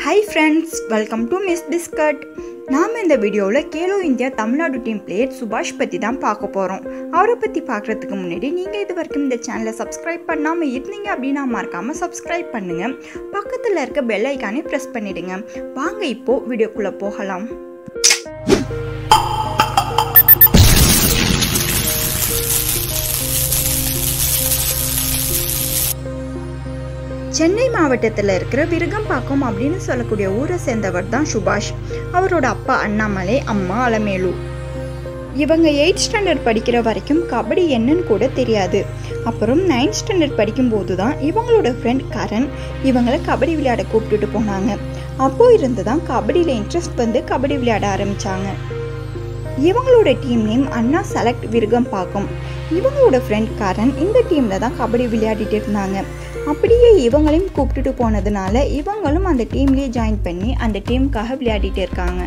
hi friends welcome to miss biscuit நாம் இந்த வீடியோவில் Khelo India Tamil Nadu team player Subash பற்றி தான் பார்க்க போகிறோம் அவரை பற்றி பார்க்குறதுக்கு முன்னாடி நீங்கள் இது வரைக்கும் இந்த சேனலை சப்ஸ்கிரைப் பண்ணாமல் இருந்தீங்க அப்படின்னா மறக்காமல் சப்ஸ்கிரைப் பண்ணுங்கள் பக்கத்தில் இருக்க பெல் ஐக்கானே ப்ரெஸ் பண்ணிடுங்க வாங்க இப்போது வீடியோக்குள்ளே போகலாம் சென்னை மாவட்டத்தில் இருக்கிற விருகம்பாக்கம் அப்படின்னு சொல்லக்கூடிய ஊரை சேர்ந்தவர் தான் சுபாஷ் அவரோட அப்பா அண்ணாமலை அம்மா அலமேலு இவங்க எயிட் ஸ்டாண்டர்ட் படிக்கிற வரைக்கும் கபடி என்னன்னு கூட தெரியாது அப்புறம் நைன்த் ஸ்டாண்டர்ட் படிக்கும்போது தான் இவங்களோட ஃப்ரெண்ட் கரண் இவங்களை கபடி விளையாட கூப்பிட்டுட்டு போனாங்க அப்போ இருந்து தான் கபடியில் இன்ட்ரெஸ்ட் வந்து கபடி விளையாட ஆரம்பித்தாங்க இவங்களோட team name Anna select Virugambakkam இவங்களோட ஃப்ரெண்ட் கரண் இந்த டீமில் தான் கபடி விளையாடிட்டு இருந்தாங்க அப்படியே இவங்களையும் கூப்பிட்டுட்டு போனதுனால இவங்களும் அந்த டீம்லேயே ஜாயின் பண்ணி அந்த டீமுக்காக விளையாடிட்டு இருக்காங்க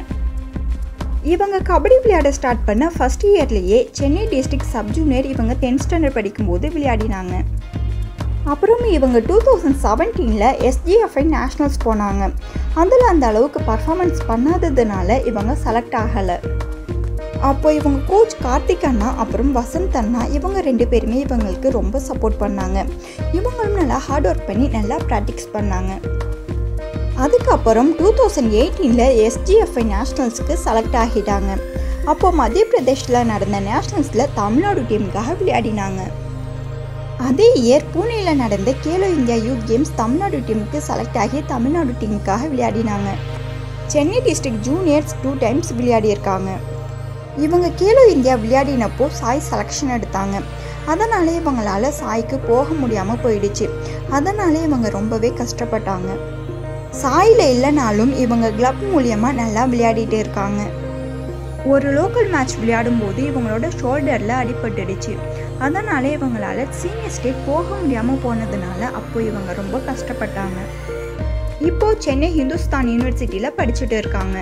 இவங்க கபடி விளையாட ஸ்டார்ட் பண்ண ஃபஸ்ட் இயர்லேயே சென்னை டிஸ்ட்ரிக்ட் சப் ஜூனியர் இவங்க டென்த் ஸ்டாண்டர்ட் படிக்கும்போது விளையாடினாங்க அப்புறம் இவங்க டூ தௌசண்ட் செவன்டீனில் எஸ்ஜிஎஃப்ஐ நேஷ்னல்ஸ் போனாங்க அதில் அந்த அளவுக்கு பர்ஃபார்மன்ஸ் பண்ணாததுனால இவங்க செலக்ட் ஆகலை அப்போ இவங்க கோச் கார்த்திக் அண்ணா அப்புறம் வசந்த் அண்ணா இவங்க ரெண்டு பேருமே இவங்களுக்கு ரொம்ப சப்போர்ட் பண்ணாங்க இவங்களும் நல்லா ஹார்ட் ஒர்க் பண்ணி நல்லா ப்ராக்டிஸ் பண்ணாங்க அதுக்கப்புறம் டூ தௌசண்ட் எயிட்டீனில் எஸ்ஜிஎஃப்ஐ நேஷ்னல்ஸ்க்கு செலக்ட் ஆகிட்டாங்க அப்போது மத்திய பிரதேஷில் நடந்த நேஷ்னல்ஸில் தமிழ்நாடு டீமுக்காக விளையாடினாங்க அதே இயர் பூனேயில் நடந்த Khelo India youth games Tamil Nadu டீமுக்கு செலக்ட் ஆகி தமிழ்நாடு டீமுக்காக விளையாடினாங்க Chennai district juniors two times விளையாடியிருக்காங்க இவங்க கேலோ இந்தியா விளையாடினப்போ சாய் செலெக்ஷன் எடுத்தாங்க அதனாலே இவங்களால சாய்க்கு போக முடியாமல் போயிடுச்சு அதனாலே இவங்க ரொம்பவே கஷ்டப்பட்டாங்க சாயில் இல்லைனாலும் இவங்க கிளப் மூலியமாக நல்லா விளையாடிட்டு இருக்காங்க ஒரு லோக்கல் மேட்ச் விளையாடும்போது இவங்களோட ஷோல்டரில் அடிபட்டுடுச்சு அதனாலே இவங்களால சீனியர் ஸ்டேட் போக முடியாமல் போனதுனால அப்போ இவங்க ரொம்ப கஷ்டப்பட்டாங்க இப்போ சென்னை ஹிந்துஸ்தான் யூனிவர்சிட்டியில் படிச்சுட்டு இருக்காங்க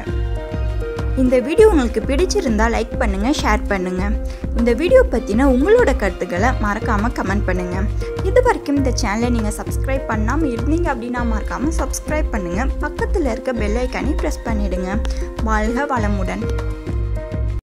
இந்த வீடியோ உங்களுக்கு பிடிச்சிருந்தா லைக் பண்ணுங்கள் ஷேர் பண்ணுங்கள் இந்த வீடியோ பற்றின உங்களோட கருத்துக்களை மறக்காமல் கமெண்ட் பண்ணுங்கள் இது வரைக்கும் இந்த சேனலை நீங்கள் சப்ஸ்கிரைப் பண்ணாமல் இருந்தீங்க அப்படின்னா மறக்காமல் சப்ஸ்கிரைப் பண்ணுங்கள் பக்கத்தில் இருக்க பெல் ஐக்கானே ப்ரெஸ் பண்ணிவிடுங்க வாழ்க வளமுடன்